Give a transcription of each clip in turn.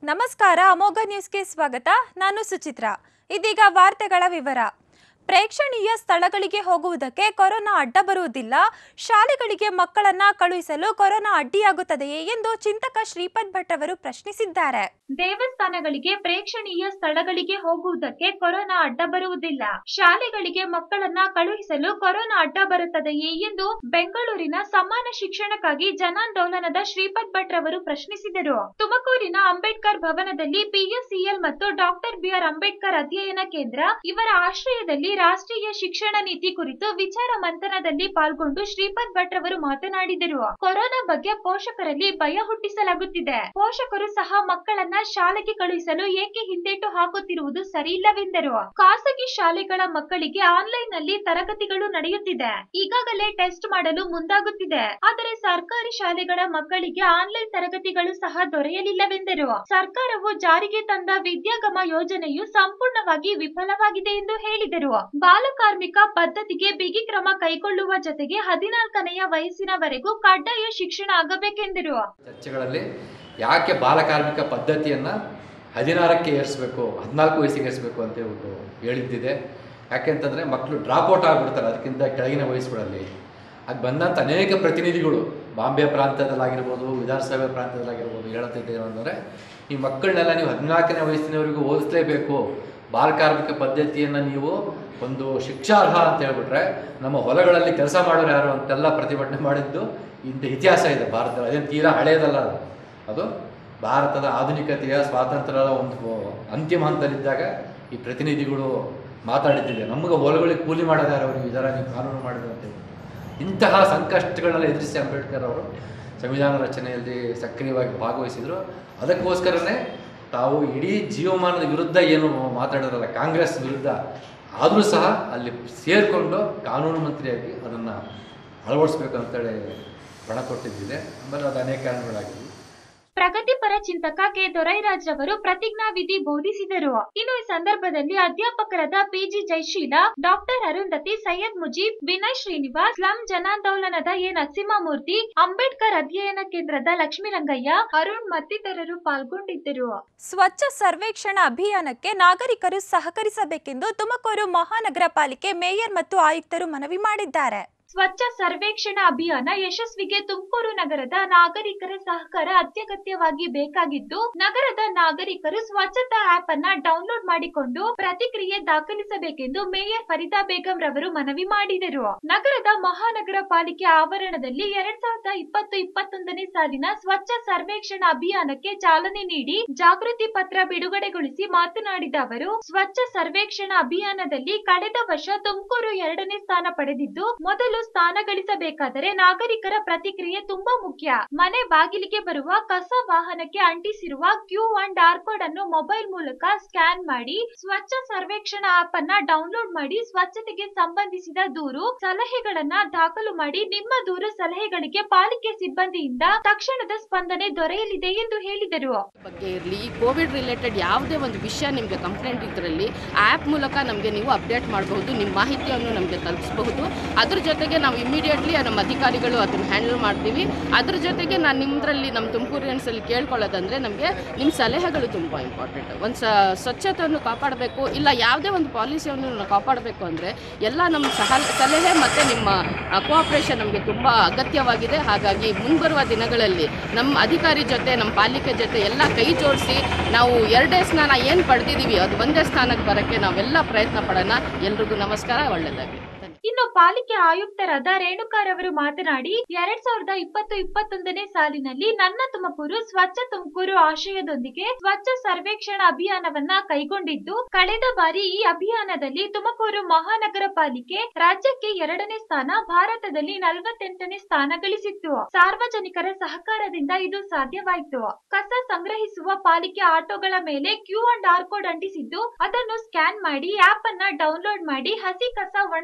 ನಮಸ್ಕಾರ ಅಮೋಘ ನ್ಯೂಸ್ಗೆ ಸ್ವಾಗತ ನಾನು ಸುಚಿತ್ರಾ ಇದೀಗ ವಾರ್ತೆಗಳ ವಿವರ ಪ್ರೇಕ್ಷಣೀಯ ಸ್ಥಳಗಳಿಗೆ ಹೋಗುವುದಕ್ಕೆ ಕೊರೋನಾ ಅಡ್ಡ ಬರುವುದಿಲ್ಲ ಶಾಲೆಗಳಿಗೆ ಮಕ್ಕಳನ್ನ ಕಳುಹಿಸಲು ಕೊರೋನಾ ಅಡ್ಡಿಯಾಗುತ್ತದೆಯೇ ಎಂದು ಚಿಂತಕ ಶ್ರೀಪದ್ ಭಟ್ ಅವರು ಪ್ರಶ್ನಿಸಿದ್ದಾರೆ ದೇವಸ್ಥಾನಗಳಿಗೆ ಪ್ರೇಕ್ಷಣೀಯ ಸ್ಥಳಗಳಿಗೆ ಹೋಗುವುದಕ್ಕೆ ಕೊರೋನಾ ಅಡ್ಡ ಬರುವುದಿಲ್ಲ ಶಾಲೆಗಳಿಗೆ ಮಕ್ಕಳನ್ನ ಕಳುಹಿಸಲು ಕೊರೋನಾ ಅಡ್ಡ ಬರುತ್ತದೆಯೇ ಎಂದು ಬೆಂಗಳೂರಿನ ಸಮಾನ ಶಿಕ್ಷಣಕ್ಕಾಗಿ ಜನಾಂದೋಲನದ ಶ್ರೀಪದ್ ಭಟ್ ರವರು ಪ್ರಶ್ನಿಸಿದರು ತುಮಕೂರಿನ ಅಂಬೇಡ್ಕರ್ ಭವನದಲ್ಲಿ ಪಿಎಸ್ಸಿಎಲ್ ಮತ್ತು ಡಾಕ್ಟರ್ ಬಿಆರ್ ಅಂಬೇಡ್ಕರ್ ಅಧ್ಯಯನ ಕೇಂದ್ರ ಇವರ ಆಶ್ರಯದಲ್ಲಿ ರಾಷ್ಟ್ರೀಯ ಶಿಕ್ಷಣ ನೀತಿ ಕುರಿತು ವಿಚಾರ ಮಂಥನದಲ್ಲಿ ಪಾಲ್ಗೊಂಡು ಶ್ರೀಪದ್ ಭಟ್ ರವರು ಮಾತನಾಡಿದರು ಕೊರೋನಾ ಬಗ್ಗೆ ಪೋಷಕರಲ್ಲಿ ಭಯ ಹುಟ್ಟಿಸಲಾಗುತ್ತಿದೆ ಪೋಷಕರು ಸಹ ಮಕ್ಕಳನ್ನ ಶಾಲೆಗೆ ಕಳುಹಿಸಲು ಏಕೆ ಹಿಂದೇಟು ಹಾಕುತ್ತಿರುವುದು ಸರಿಯಿಲ್ಲವೆಂದರು ಖಾಸಗಿ ಶಾಲೆಗಳ ಮಕ್ಕಳಿಗೆ ಆನ್ಲೈನ್ ನಲ್ಲಿ ತರಗತಿಗಳು ನಡೆಯುತ್ತಿದೆ ಈಗಾಗಲೇ ಟೆಸ್ಟ್ ಮಾಡಲು ಮುಂದಾಗುತ್ತಿದೆ ಆದರೆ ಸರ್ಕಾರಿ ಶಾಲೆಗಳ ಮಕ್ಕಳಿಗೆ ಆನ್ಲೈನ್ ತರಗತಿಗಳು ಸಹ ದೊರೆಯಲಿಲ್ಲವೆಂದರು ಸರ್ಕಾರವು ಜಾರಿಗೆ ತಂದ ವಿದ್ಯಾಗಮ ಯೋಜನೆಯು ಸಂಪೂರ್ಣವಾಗಿ ವಿಫಲವಾಗಿದೆ ಎಂದು ಹೇಳಿದರು ಬಾಲಕಾರ್ಮಿಕ ಪದ್ಧತಿಗೆ ಬಿಗಿ ಕ್ರಮ ಕೈಗೊಳ್ಳುವ ಜೊತೆಗೆ ಹದಿನಾಲ್ಕನೆಯ ವಯಸ್ಸಿನವರೆಗೂ ಕಡ್ಡಾಯ ಶಿಕ್ಷಣ ಆಗಬೇಕೆಂದರು ಚರ್ಚೆಗಳಲ್ಲಿ ಯಾಕೆ ಬಾಲಕಾರ್ಮಿಕ ಪದ್ಧತಿಯನ್ನು ಹದಿನಾರಕ್ಕೆ ಏರಿಸಬೇಕು ಹದಿನಾಲ್ಕು ವಯಸ್ಸಿಗೆ ಏರಿಸಬೇಕು ಅಂತ ಹೇಳ್ಬಿಟ್ಟು ಹೇಳಿದ್ದಿದೆ ಯಾಕೆಂತಂದರೆ ಮಕ್ಕಳು ಡ್ರಾಪ್ಔಟ್ ಆಗಿಬಿಡ್ತಾರೆ ಅದಕ್ಕಿಂತ ಕೆಳಗಿನ ವಯಸ್ಸುಗಳಲ್ಲಿ ಅದು ಬಂದಂಥ ಅನೇಕ ಪ್ರತಿನಿಧಿಗಳು ಬಾಂಬೆ ಪ್ರಾಂತ್ಯದಲ್ಲಾಗಿರ್ಬೋದು ವಿಧಾನಸಭೆ ಪ್ರಾಂತ್ಯದಲ್ಲಾಗಿರ್ಬೋದು ಹೇಳುತ್ತಿದ್ದೇವೆ ಅಂದರೆ ಈ ಮಕ್ಕಳನ್ನೆಲ್ಲ ನೀವು ಹದಿನಾಲ್ಕನೇ ವಯಸ್ಸಿನವರೆಗೂ ಓದಿಸಲೇಬೇಕು ಬಾಲಕಾರ್ಮಿಕ ಪದ್ಧತಿಯನ್ನು ನೀವು ಒಂದು ಶಿಕ್ಷಾರ್ಹ ಅಂತ ಹೇಳ್ಬಿಟ್ರೆ ನಮ್ಮ ಹೊಲಗಳಲ್ಲಿ ಕೆಲಸ ಮಾಡೋರು ಯಾರು ಅಂತೆಲ್ಲ ಪ್ರತಿಭಟನೆ ಮಾಡಿದ್ದು ಇಂಥ ಇತಿಹಾಸ ಇದೆ ಭಾರತದಲ್ಲಿ ಅದೇನು ತೀರಾ ಹಳೆಯದಲ್ಲ ಅದು ಅದು ಭಾರತದ ಆಧುನಿಕತೆಯ ಸ್ವಾತಂತ್ರ್ಯದ ಒಂದು ಅಂತಿಮ ಹಂತದಲ್ಲಿದ್ದಾಗ ಈ ಪ್ರತಿನಿಧಿಗಳು ಮಾತಾಡಿದ್ದಿದೆ ನಮಗೆ ಹೊಲಗಳಿಗೆ ಕೂಲಿ ಮಾಡೋದು ಯಾರು ಅವರು ಇದರ ನೀವು ಕಾನೂನು ಮಾಡಿದ್ರು ಅಂತ ಹೇಳ್ಬಿಟ್ಟು ಇಂತಹ ಸಂಕಷ್ಟಗಳನ್ನೆಲ್ಲ ಎದುರಿಸಿ ಅಂಬೇಡ್ಕರ್ ಅವರು ಸಂವಿಧಾನ ರಚನೆಯಲ್ಲಿ ಸಕ್ರಿಯವಾಗಿ ಭಾಗವಹಿಸಿದರು ಅದಕ್ಕೋಸ್ಕರನೇ ತಾವು ಇಡೀ ಜೀವಮಾನದ ವಿರುದ್ಧ ಏನು ಮಾತಾಡಿದ್ರಲ್ಲ ಕಾಂಗ್ರೆಸ್ ವಿರುದ್ಧ ಆದರೂ ಸಹ ಅಲ್ಲಿ ಸೇರಿಕೊಂಡು ಕಾನೂನು ಮಂತ್ರಿಯಾಗಿ ಅದನ್ನು ಅಳವಡಿಸ್ಬೇಕು ಅಂತೇಳಿ ಪಣ ಕೊಟ್ಟಿದ್ದಿದೆ ಆಮೇಲೆ ಅದು ಅನೇಕ ಕಾರಣಗಳಾಗಿವೆ ಪ್ರಗತಿಪರ ಚಿಂತಕ ಕೆ ದೊರೈರಾಜ್ ರವರು ಪ್ರತಿಜ್ಞಾ ವಿಧಿ ಬೋಧಿಸಿದರು ಇನ್ನು ಈ ಸಂದರ್ಭದಲ್ಲಿ ಅಧ್ಯಾಪಕರಾದ PG Jayasheela doctor Arundhati Syed Mujeeb Vinay Srinivas slum ಜನಾಂದೋಲನದ ಎ ನರಸಿಂಹಮೂರ್ತಿ ಅಂಬೇಡ್ಕರ್ ಅಧ್ಯಯನ ಕೇಂದ್ರದ ಲಕ್ಷ್ಮೀರಂಗಯ್ಯ ಅರುಣ್ ಮತ್ತಿತರರು ಪಾಲ್ಗೊಂಡಿದ್ದರು ಸ್ವಚ್ಛ ಸರ್ವೇಕ್ಷಣಾ ಅಭಿಯಾನಕ್ಕೆ ನಾಗರಿಕರು ಸಹಕರಿಸಬೇಕೆಂದು ತುಮಕೂರು ಮಹಾನಗರ ಪಾಲಿಕೆ ಮೇಯರ್ ಮತ್ತು ಆಯುಕ್ತರು ಮನವಿ ಮಾಡಿದ್ದಾರೆ ಸ್ವಚ್ಛ ಸರ್ವೇಕ್ಷಣಾ ಅಭಿಯಾನ ಯಶಸ್ವಿಗೆ ತುಮಕೂರು ನಗರದ ನಾಗರಿಕರ ಸಹಕಾರ ಅತ್ಯಗತ್ಯವಾಗಿ ಬೇಕಾಗಿದ್ದು ನಗರದ ನಾಗರಿಕರು ಸ್ವಚ್ಛತಾ ಆಪ್ ಅನ್ನ ಡೌನ್ಲೋಡ್ ಮಾಡಿಕೊಂಡು ಪ್ರತಿಕ್ರಿಯೆ ದಾಖಲಿಸಬೇಕೆಂದು ಮೇಯರ್ ಫರೀದಾ ಬೇಗಂ ರವರು ಮನವಿ ಮಾಡಿದರು ನಗರದ ಮಹಾನಗರ ಪಾಲಿಕೆ ಆವರಣದಲ್ಲಿ ಎರಡ್ ಸಾವಿರದ ಇಪ್ಪತ್ತು ಇಪ್ಪತ್ತೊಂದನೇ ಸಾಲಿನ ಸ್ವಚ್ಛ ಸರ್ವೇಕ್ಷಣಾ ಅಭಿಯಾನಕ್ಕೆ ಚಾಲನೆ ನೀಡಿ ಜಾಗೃತಿ ಪತ್ರ ಬಿಡುಗಡೆಗೊಳಿಸಿ ಮಾತನಾಡಿದ ಅವರು ಸ್ವಚ್ಛ ಸರ್ವೇಕ್ಷಣಾ ಅಭಿಯಾನದಲ್ಲಿ ಕಳೆದ ವರ್ಷ ತುಮಕೂರು ಎರಡನೇ ಸ್ಥಾನ ಪಡೆದಿದ್ದು ಮೊದಲು ಸ್ಥಾನ ಗಳಿಸಬೇಕಾದರೆ ನಾಗರಿಕರ ಪ್ರತಿಕ್ರಿಯೆ ತುಂಬಾ ಮುಖ್ಯ ಮನೆ ಬಾಗಿಲಿಗೆ ಬರುವ ಕಸ ವಾಹನಕ್ಕೆ ಅಂಟಿಸಿರುವ ಕ್ಯೂ ಒನ್ ಡಾರ್ ಕೋಡ್ ಅನ್ನು ಮೊಬೈಲ್ ಮೂಲಕ ಸ್ಕ್ಯಾನ್ ಮಾಡಿ ಸ್ವಚ್ಛ ಸರ್ವೇಕ್ಷಣಾ ಆಪ್ ಅನ್ನ ಡೌನ್ಲೋಡ್ ಮಾಡಿ ಸ್ವಚ್ಛತೆಗೆ ಸಂಬಂಧಿಸಿದ ದೂರು ಸಲಹೆಗಳನ್ನ ದಾಖಲು ಮಾಡಿ ನಿಮ್ಮ ದೂರು ಸಲಹೆಗಳಿಗೆ ಪಾಲಿಕೆ ಸಿಬ್ಬಂದಿಯಿಂದ ತಕ್ಷಣದ ಸ್ಪಂದನೆ ದೊರೆಯಲಿದೆ ಎಂದು ಹೇಳಿದರು ಬಗ್ಗೆ ಇರಲಿ ಈ ಕೋವಿಡ್ ರಿಲೇಟೆಡ್ ಯಾವುದೇ ಒಂದು ವಿಷಯ ನಿಮಗೆ ಕಂಪ್ಲೇಂಟ್ ಇದರಲ್ಲಿ ಆ್ಯಪ್ ಮೂಲಕ ನಮಗೆ ನೀವು ಅಪ್ಡೇಟ್ ಮಾಡಬಹುದು ನಿಮ್ಮ ಮಾಹಿತಿಯನ್ನು ನಮಗೆ ತಲುಪಿಸಬಹುದು ಅದ್ರ ಜೊತೆಗೆ ನಾವು ಇಮಿಡಿಯೇಟ್ಲಿ ನಮ್ಮ ಅಧಿಕಾರಿಗಳು ಅದನ್ನು ಹ್ಯಾಂಡಲ್ ಮಾಡ್ತೀವಿ ಅದ್ರ ಜೊತೆಗೆ ನಾನು ನಿಮ್ಮದ್ರಲ್ಲಿ ನಮ್ಮ ತುಮಕೂರಿಯನ್ಸಲ್ಲಿ ಕೇಳ್ಕೊಳ್ಳೋದಂದರೆ ನಮಗೆ ನಿಮ್ಮ ಸಲಹೆಗಳು ತುಂಬ ಇಂಪಾರ್ಟೆಂಟ್ ಒಂದು ಸ ಸ್ವಚ್ಛತೆಯನ್ನು ಕಾಪಾಡಬೇಕು ಇಲ್ಲ ಯಾವುದೇ ಒಂದು ಪಾಲಿಸಿಯನ್ನು ನಾವು ಕಾಪಾಡಬೇಕು ಅಂದರೆ ಎಲ್ಲ ನಮ್ಮ ಸಹ ಸಲಹೆ ಮತ್ತು ನಿಮ್ಮ ಕೋಆಪ್ರೇಷನ್ ನಮಗೆ ತುಂಬ ಅಗತ್ಯವಾಗಿದೆ ಹಾಗಾಗಿ ಮುಂಬರುವ ದಿನಗಳಲ್ಲಿ ನಮ್ಮ ಅಧಿಕಾರಿ ಜೊತೆ ನಮ್ಮ ಪಾಲಿಕೆ ಜೊತೆ ಎಲ್ಲ ಕೈ ಜೋಡಿಸಿ ನಾವು ಎರಡೇ ಸ್ನಾನ ಏನು ಪಡೆದಿದ್ದೀವಿ ಅದು ಒಂದೇ ಸ್ಥಾನಕ್ಕೆ ಬರೋಕ್ಕೆ ನಾವೆಲ್ಲ ಪ್ರಯತ್ನ ಪಡೋಣ ಎಲ್ರಿಗೂ ನಮಸ್ಕಾರ ಒಳ್ಳೆಯದಾಗಲಿ ಇನ್ನು ಪಾಲಿಕೆ ಆಯುಕ್ತರಾದ ರೇಣುಕಾರವರು ಮಾತನಾಡಿ ಎರಡ್ ಸಾವಿರದ ಇಪ್ಪತ್ತು ಇಪ್ಪತ್ತೊಂದನೇ ಸಾಲಿನಲ್ಲಿ ನನ್ನ ತುಮಕೂರು ಸ್ವಚ್ಛ ತುಮಕೂರು ಆಶಯದೊಂದಿಗೆ ಸ್ವಚ್ಛ ಸರ್ವೇಕ್ಷಣಾ ಅಭಿಯಾನವನ್ನ ಕೈಗೊಂಡಿದ್ದು ಕಳೆದ ಬಾರಿ ಈ ಅಭಿಯಾನದಲ್ಲಿ ತುಮಕೂರು ಮಹಾನಗರ ಪಾಲಿಕೆ ರಾಜ್ಯಕ್ಕೆ ಎರಡನೇ ಸ್ಥಾನ ಭಾರತದಲ್ಲಿ ನಲವತ್ತೆಂಟನೇ ಸ್ಥಾನ ಗಳಿಸಿತ್ತು ಸಾರ್ವಜನಿಕರ ಸಹಕಾರದಿಂದ ಇದು ಸಾಧ್ಯವಾಯಿತು ಕಸ ಸಂಗ್ರಹಿಸುವ ಪಾಲಿಕೆ ಆಟೋಗಳ ಮೇಲೆ ಕ್ಯೂ ಅಂಡ್ ಆರ್ ಕೋಡ್ ಅಂಟಿಸಿದ್ದು ಅದನ್ನು ಸ್ಕ್ಯಾನ್ ಮಾಡಿ ಆಪ್ ಅನ್ನ ಡೌನ್ಲೋಡ್ ಮಾಡಿ ಹಸಿ ಕಸ ಒಣ ಕಸವನ್ನ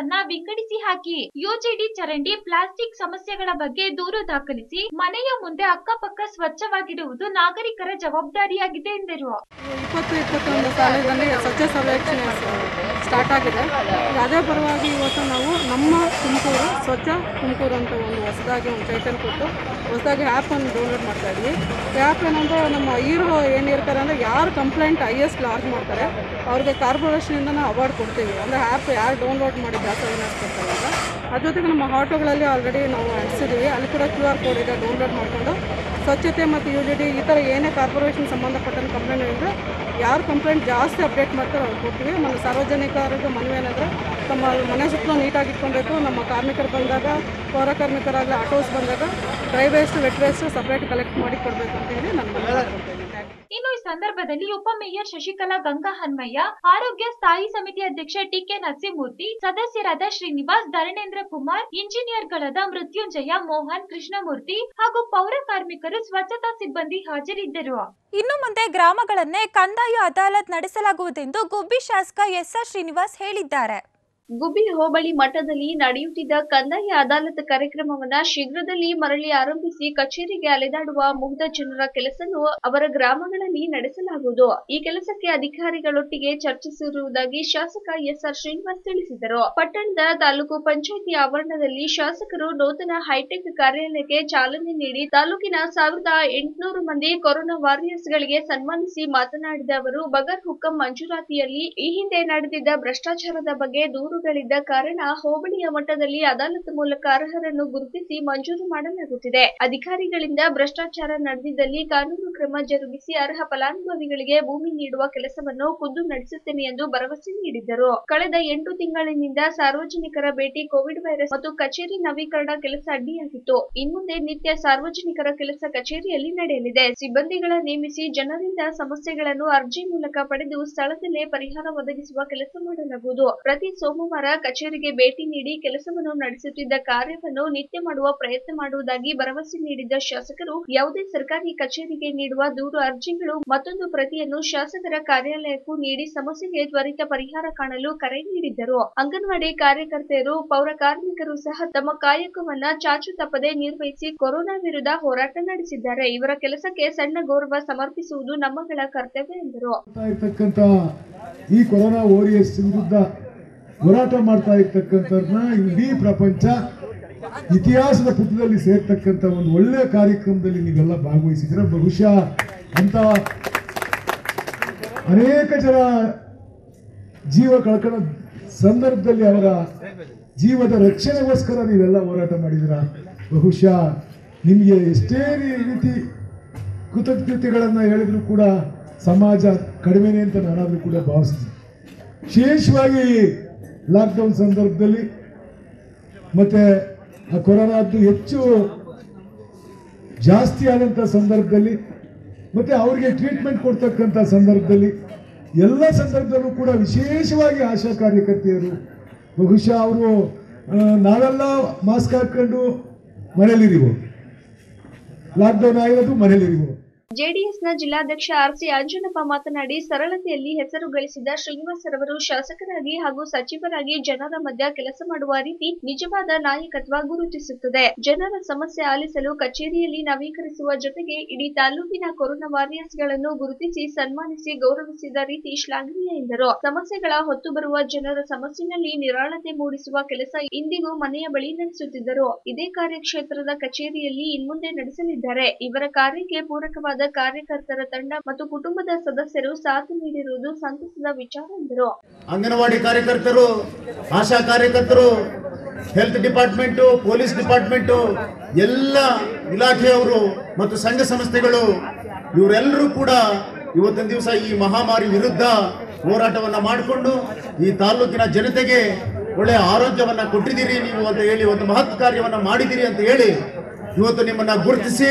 ಕಸವನ್ನ ವಿಂಗಡಿಸಿ ಹಾಕಿ ಯುಜಿಡಿ ಚರಂಡಿ ಪ್ಲಾಸ್ಟಿಕ್ ಸಮಸ್ಯೆಗಳ ಬಗ್ಗೆ ದೂರು ದಾಖಲಿಸಿ ಮನೆಯ ಮುಂದೆ ಅಕ್ಕಪಕ್ಕ ಸ್ವಚ್ಛವಾಗಿಡುವುದು ನಾಗರಿಕರ ಜವಾಬ್ದಾರಿಯಾಗಿದೆ ಎಂದರು ಇಪ್ಪತ್ತು ಇಪ್ಪತ್ತೊಂದು ಸಾಲಿನಲ್ಲಿ ಸ್ವಚ್ಛ ಸರ್ವೇಕ್ಷಣೆ ಸ್ಟಾರ್ಟ್ ಆಗಿದೆ ಅದೇ ಪರವಾಗಿ ಇವತ್ತು ನಾವು ನಮ್ಮ ತುಮಕೂರು ಸ್ವಚ್ಛ ತುಮಕೂರು ಅಂತ ಒಂದು ಹೊಸದಾಗಿ ಒಂದು ಟೈಟಲ್ ಕೊಟ್ಟು ಹೊಸದಾಗಿ ಆ್ಯಪನ್ನು ಡೌನ್ಲೋಡ್ ಮಾಡ್ತಾ ಇದ್ವಿ ಆ್ಯಪ್ ಏನಂದ್ರೆ ನಮ್ಮ ಹೀರೋ ಏನಿರ್ತಾರೆ ಅಂದರೆ ಯಾರು ಕಂಪ್ಲೇಂಟ್ ಹೈಯೆಸ್ಟ್ ಲಾರ್ಜ್ ಮಾಡ್ತಾರೆ ಅವ್ರಿಗೆ ಕಾರ್ಪೊರೇಷನಿಂದ ನಾವು ಅವಾರ್ಡ್ ಕೊಡ್ತೀವಿ ಅಂದರೆ ಆ್ಯಪ್ ಯಾರು ಡೌನ್ಲೋಡ್ ಮಾಡಿ ಜಾಸ್ತಿ ಅವೇರ್ನೆಸ್ ಕೊಡ್ತಾರೆ ಅಂತ ಅದ್ರ ಜೊತೆಗೆ ನಮ್ಮ ಆಟೋಗಳಲ್ಲಿ ಆಲ್ರೆಡಿ ನಾವು ಅಂಟಿಸಿದ್ದೀವಿ ಅಲ್ಲಿ ಕೂಡ ಕ್ಯೂ ಆರ್ ಕೋಡ್ ಇದೆ ಡೌನ್ಲೋಡ್ ಮಾಡಿಕೊಂಡು ಸ್ವಚ್ಛತೆ ಮತ್ತು ಯು ಡಿ ಡಿ ಈ ಥರ ಏನೇ ಕಾರ್ಪೊರೇಷನ್ ಸಂಬಂಧಪಟ್ಟಂಥ ಕಂಪ್ಲೇಂಟ್ ಇದ್ದರೆ ಯಾರು ಕಂಪ್ಲೇಂಟ್ ಜಾಸ್ತಿ ಅಪ್ಡೇಟ್ ಮಾಡ್ತಾರೋ ಅವ್ರು ಕೊಡ್ತೀವಿ ನಮ್ಮ ಸಾರ್ವಜನಿಕರಿಗೆ ಮನವಿ ಏನಂದರೆ ತಮ್ಮ ಮನೆ ಸುತ್ತಲೂ ನೀಟಾಗಿ ಇಟ್ಕೊಬೇಕು ನಮ್ಮ ಕಾರ್ಮಿಕರು ಬಂದಾಗ ಪೌರ ಕಾರ್ಮಿಕರಾಗಲಿ ಆಟೋಸ್ ಬಂದಾಗ dry waste wet waste separate collect ಮಾಡಿ ಕೊಡಬೇಕು ಅಂತ ಹೇಳಿ ನಾನು ಮನವಿ ಮಾಡ್ಕೊಳ್ತೀನಿ ಥ್ಯಾಂಕ್ ಯು ಇನ್ನು ಈ ಸಂದರ್ಭದಲ್ಲಿ ಉಪಮೇಯರ್ ಶಶಿಕಲಾ ಗಂಗಾ ಹನ್ಮಯ್ಯ ಆರೋಗ್ಯ ಸ್ಥಾಯಿ ಸಮಿತಿ ಅಧ್ಯಕ್ಷ ಟಿಕೆ ನರಸಿಂಹಮೂರ್ತಿ ಸದಸ್ಯರಾದ ಶ್ರೀನಿವಾಸ್ ಧರಣೇಂದ್ರ ಕುಮಾರ್ ಇಂಜಿನಿಯರ್ಗಳಾದ ಮೃತ್ಯುಂಜಯ ಮೋಹನ್ ಕೃಷ್ಣಮೂರ್ತಿ ಹಾಗೂ ಪೌರ ಕಾರ್ಮಿಕರು ಸ್ವಚ್ಛತಾ ಸಿಬ್ಬಂದಿ ಹಾಜರಿದ್ದರು ಇನ್ನು ಮುಂದೆ ಗ್ರಾಮಗಳನ್ನೇ ಕಂದಾಯ ಅದಾಲತ್ ನಡೆಸಲಾಗುವುದೆಂದು ಗುಬ್ಬಿ ಶಾಸಕ ಎಸ್ಆರ್ ಶ್ರೀನಿವಾಸ್ ಹೇಳಿದ್ದಾರೆ ಗುಬ್ಬಿ ಹೋಬಳಿ ಮಟ್ಟದಲ್ಲಿ ನಡೆಯುತ್ತಿದ್ದ ಕಂದಾಯ ಅದಾಲತ್ ಕಾರ್ಯಕ್ರಮವನ್ನ ಶೀಘ್ರದಲ್ಲಿ ಮರಳಿ ಆರಂಭಿಸಿ ಕಚೇರಿಗೆ ಅಲೆದಾಡುವ ಮುಗ್ಧ ಜನರ ಕೆಲಸವನ್ನು ಅವರ ಗ್ರಾಮಗಳಲ್ಲಿ ನಡೆಸಲಾಗುವುದು ಈ ಕೆಲಸಕ್ಕೆ ಅಧಿಕಾರಿಗಳೊಟ್ಟಿಗೆ ಚರ್ಚಿಸಿರುವುದಾಗಿ ಶಾಸಕ ಎಸ್ಆರ್ ಶ್ರೀನಿವಾಸ್ ತಿಳಿಸಿದರು ಪಟ್ಟಣದ ತಾಲೂಕು ಪಂಚಾಯಿತಿ ಆವರಣದಲ್ಲಿ ಶಾಸಕರು ನೂತನ ಹೈಟೆಕ್ ಕಾರ್ಯಾಲಯಕ್ಕೆ ಚಾಲನೆ ನೀಡಿ ತಾಲೂಕಿನ ಸಾವಿರದ ಎಂಟುನೂರು ಮಂದಿ ಕೊರೋನಾ ವಾರಿಯರ್ಸ್ ಗಳಿಗೆ ಸನ್ಮಾನಿಸಿ ಮಾತನಾಡಿದ ಅವರು ಬಗರ್ ಹುಕ್ಕಂ ಮಂಜೂರಾತಿಯಲ್ಲಿ ಈ ಹಿಂದೆ ನಡೆದಿದ್ದ ಭ್ರಷ್ಟಾಚಾರದ ಬಗ್ಗೆ ದೂರುಗಳಿದ್ದ ಕಾರಣ ಹೋಬಳಿಯ ಮಟ್ಟದಲ್ಲಿ ಅದಾಲತ್ ಮೂಲಕ ಅರ್ಹರನ್ನು ಗುರುತಿಸಿ ಮಂಜೂರು ಮಾಡಲಾಗುತ್ತಿದೆ ಅಧಿಕಾರಿಗಳಿಂದ ಭ್ರಷ್ಟಾಚಾರ ನಡೆದಿದ್ದಲ್ಲಿ ಕಾನೂನು ಕ್ರಮ ಜರುಗಿಸಿ ಅರ್ಹ ಫಲಾನುಭವಿಗಳಿಗೆ ಭೂಮಿ ನೀಡುವ ಕೆಲಸವನ್ನು ಖುದ್ದು ನಡೆಸುತ್ತೇನೆ ಎಂದು ಭರವಸೆ ನೀಡಿದ್ದರು ಕಳೆದ ಎಂಟು ತಿಂಗಳಿನಿಂದ ಸಾರ್ವಜನಿಕರ ಭೇಟಿ ಕೋವಿಡ್ ವೈರಸ್ ಮತ್ತು ಕಚೇರಿ ನವೀಕರಣ ಕೆಲಸ ಅಡ್ಡಿಯಾಗಿತ್ತು ಇನ್ಮುಂದೆ ನಿತ್ಯ ಸಾರ್ವಜನಿಕರ ಕೆಲಸ ಕಚೇರಿಯಲ್ಲಿ ನಡೆಯಲಿದೆ ಸಿಬ್ಬಂದಿಗಳ ನೇಮಿಸಿ ಜನರಿಂದ ಸಮಸ್ಯೆಗಳನ್ನು ಅರ್ಜಿ ಮೂಲಕ ಪಡೆದು ಸ್ಥಳದಲ್ಲೇ ಪರಿಹಾರ ಒದಗಿಸುವ ಕೆಲಸ ಮಾಡಲಾಗುವುದು ಪ್ರತಿ ಸೋಮವಾರ ಕಚೇರಿಗೆ ಭೇಟಿ ನೀಡಿ ಕೆಲಸವನ್ನು ನಡೆಸುತ್ತಿದ್ದ ಕಾರ್ಯವನ್ನು ನಿತ್ಯ ಮಾಡುವ ಪ್ರಯತ್ನ ಮಾಡುವುದಾಗಿ ಭರವಸೆ ನೀಡಿದ್ದ ಶಾಸಕರು ಯಾವುದೇ ಸರ್ಕಾರಿ ಕಚೇರಿಗೆ ನೀಡುವ ದೂರು ಅರ್ಜಿಗಳು ಮತ್ತೊಂದು ಪ್ರತಿಯನ್ನು ಶಾಸಕರ ಕಾರ್ಯಾಲಯಕ್ಕೂ ನೀಡಿ ಸಮಸ್ಯೆಗೆ ತ್ವರಿತ ಪರಿಹಾರ ಕಾಣಲು ಕರೆ ನೀಡಿದ್ದರು ಅಂಗನವಾಡಿ ಕಾರ್ಯಕರ್ತೆಯರು ಪೌರ ಕಾರ್ಮಿಕರು ಸಹ ತಮ್ಮ ಕಾಯಕವನ್ನ ಚಾಚು ತಪ್ಪದೆ ನಿರ್ವಹಿಸಿ ಕೊರೋನಾ ವಿರುದ್ಧ ಹೋರಾಟ ನಡೆಸಿದ್ದಾರೆ ಇವರ ಕೆಲಸಕ್ಕೆ ಸಣ್ಣ ಗೌರವ ಸಮರ್ಪಿಸುವುದು ನಮ್ಮಗಳ ಕರ್ತವ್ಯ ಎಂದರು ಮಾಡ್ತಾ ಇರ್ತಕ್ಕಂಥ ಈ ಕೊರೋನಾ ವಾರಿಯರ್ಸ್ ವಿರುದ್ಧ ಹೋರಾಟ ಮಾಡ್ತಾ ಇರ್ತಕ್ಕಂಥವ್ರನ್ನ ಇಡೀ ಪ್ರಪಂಚ ಇತಿಹಾಸದ ಪುಟದಲ್ಲಿ ಸೇರ್ತಕ್ಕಂಥ ಒಂದು ಒಳ್ಳೆಯ ಕಾರ್ಯಕ್ರಮದಲ್ಲಿ ನೀವೆಲ್ಲ ಭಾಗವಹಿಸಿದ್ರೆ ಬಹುಶಃ ಅಂತ ಅನೇಕ ಜನ ಜೀವ ಕಳ್ಕೊಳ್ಳೋ ಸಂದರ್ಭದಲ್ಲಿ ಅವರ ಜೀವದ ರಕ್ಷಣೆಗೋಸ್ಕರ ನೀವೆಲ್ಲ ಹೋರಾಟ ಮಾಡಿದಿರ ಬಹುಶಃ ನಿಮಗೆ ಎಷ್ಟೇ ರೀತಿ ಕೃತಜ್ಞತೆಗಳನ್ನು ಹೇಳಿದ್ರು ಕೂಡ ಸಮಾಜ ಕಡಿಮೆನೆ ಅಂತ ನಾನಾದರೂ ಕೂಡ ಭಾವಿಸ್ತೀನಿ ವಿಶೇಷವಾಗಿ ಲಾಕ್ಡೌನ್ ಸಂದರ್ಭದಲ್ಲಿ ಮತ್ತು ಆ ಕೊರೋನಾದ್ದು ಹೆಚ್ಚು ಜಾಸ್ತಿ ಆದಂಥ ಸಂದರ್ಭದಲ್ಲಿ ಮತ್ತು ಅವರಿಗೆ ಟ್ರೀಟ್ಮೆಂಟ್ ಕೊಡ್ತಕ್ಕಂಥ ಸಂದರ್ಭದಲ್ಲಿ ಎಲ್ಲ ಸಂದರ್ಭದಲ್ಲೂ ಕೂಡ ವಿಶೇಷವಾಗಿ ಆಶಾ ಕಾರ್ಯಕರ್ತೆಯರು ಬಹುಶಃ ಅವರು ನಾವೆಲ್ಲ ಮಾಸ್ಕ್ ಹಾಕ್ಕೊಂಡು ಮನೇಲಿರಿವು ಲಾಕ್ಡೌನ್ ಆಗಿರೋದು ಮನೇಲಿರಿವು ಜೆಡಿಎಸ್ನ ಜಿಲ್ಲಾಧ್ಯಕ್ಷ ಆರ್ಸಿ ಅಂಜನಪ್ಪ ಮಾತನಾಡಿ ಸರಳತೆಯಲ್ಲಿ ಹೆಸರು ಗಳಿಸಿದ ಶ್ರೀನಿವಾಸರವರು ಶಾಸಕರಾಗಿ ಹಾಗೂ ಸಚಿವರಾಗಿ ಜನರ ಮಧ್ಯ ಕೆಲಸ ಮಾಡುವ ರೀತಿ ನಿಜವಾದ ನಾಯಕತ್ವ ಗುರುತಿಸುತ್ತದೆ ಜನರ ಸಮಸ್ಯೆ ಆಲಿಸಲು ಕಚೇರಿಯಲ್ಲಿ ನವೀಕರಿಸುವ ಜೊತೆಗೆ ಇಡೀ ತಾಲೂಕಿನ ಕೊರೋನಾ ವಾರಿಯರ್ಸ್ಗಳನ್ನು ಗುರುತಿಸಿ ಸನ್ಮಾನಿಸಿ ಗೌರವಿಸಿದ ರೀತಿ ಶ್ಲಾಘನೀಯ ಎಂದರು ಸಮಸ್ಯೆಗಳ ಹೊತ್ತು ಬರುವ ಜನರ ಸಮಸ್ಯೆನಲ್ಲಿ ನಿರಾಳತೆ ಮೂಡಿಸುವ ಕೆಲಸ ಇಂದಿಗೂ ಮನೆಯ ಬಳಿ ನಡೆಸುತ್ತಿದ್ದರು ಇದೇ ಕಾರ್ಯಕ್ಷೇತ್ರದ ಕಚೇರಿಯಲ್ಲಿ ಇನ್ಮುಂದೆ ನಡೆಸಲಿದ್ದಾರೆ ಇವರ ಕಾರ್ಯಕ್ಕೆ ಪೂರಕವಾದ ಕಾರ್ಯಕರ್ತರ ತಂಡ ಮತ್ತು ಕುಟುಂಬದ ಸದಸ್ಯರು ಸಾಥ್ ನೀಡಿರುವುದು ಸಂತಸದ ವಿಚಾರ ಎಂದರು ಅಂಗನವಾಡಿ ಕಾರ್ಯಕರ್ತರು ಆಶಾ ಕಾರ್ಯಕರ್ತರು ಹೆಲ್ತ್ ಡಿಪಾರ್ಟ್ಮೆಂಟು ಪೊಲೀಸ್ ಡಿಪಾರ್ಟ್ಮೆಂಟು ಎಲ್ಲ ಇಲಾಖೆಯವರು ಮತ್ತು ಸಂಘ ಸಂಸ್ಥೆಗಳು ಇವರೆಲ್ಲರೂ ಕೂಡ ಇವತ್ತಿನ ದಿವಸ ಈ ಮಹಾಮಾರಿ ವಿರುದ್ಧ ಹೋರಾಟವನ್ನ ಮಾಡಿಕೊಂಡು ಈ ತಾಲೂಕಿನ ಜನತೆಗೆ ಒಳ್ಳೆಯ ಆರೋಗ್ಯವನ್ನ ಕೊಟ್ಟಿದ್ದೀರಿ ನೀವು ಅಂತ ಹೇಳಿ ಒಂದು ಮಹತ್ ಕಾರ್ಯವನ್ನ ಮಾಡಿದ್ದೀರಿ ಅಂತ ಹೇಳಿ ಇವತ್ತು ನಿಮ್ಮನ್ನ ಗುರುತಿಸಿ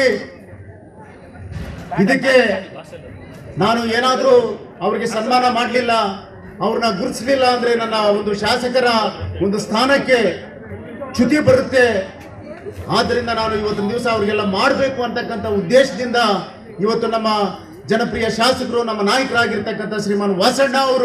ಇದಕ್ಕೆ ನಾನು ಏನಾದರೂ ಅವರಿಗೆ ಸನ್ಮಾನ ಮಾಡಲಿಲ್ಲ ಅವ್ರನ್ನ ಗುರುತಿಸಲಿಲ್ಲ ಅಂದ್ರೆ ನನ್ನ ಒಂದು ಶಾಸಕರ ಒಂದು ಸ್ಥಾನಕ್ಕೆ ಚ್ಯುತಿ ಬರುತ್ತೆ ಆದ್ದರಿಂದ ನಾನು ಇವತ್ತಿನ ದಿವಸ ಅವರಿಗೆಲ್ಲ ಮಾಡಬೇಕು ಅಂತಕ್ಕಂಥ ಉದ್ದೇಶದಿಂದ ಇವತ್ತು ನಮ್ಮ ಜನಪ್ರಿಯ ಶಾಸಕರು ನಮ್ಮ ನಾಯಕರಾಗಿರ್ತಕ್ಕಂಥ ಶ್ರೀಮಾನ್ ವಾಸಣ್ಣ ಅವರು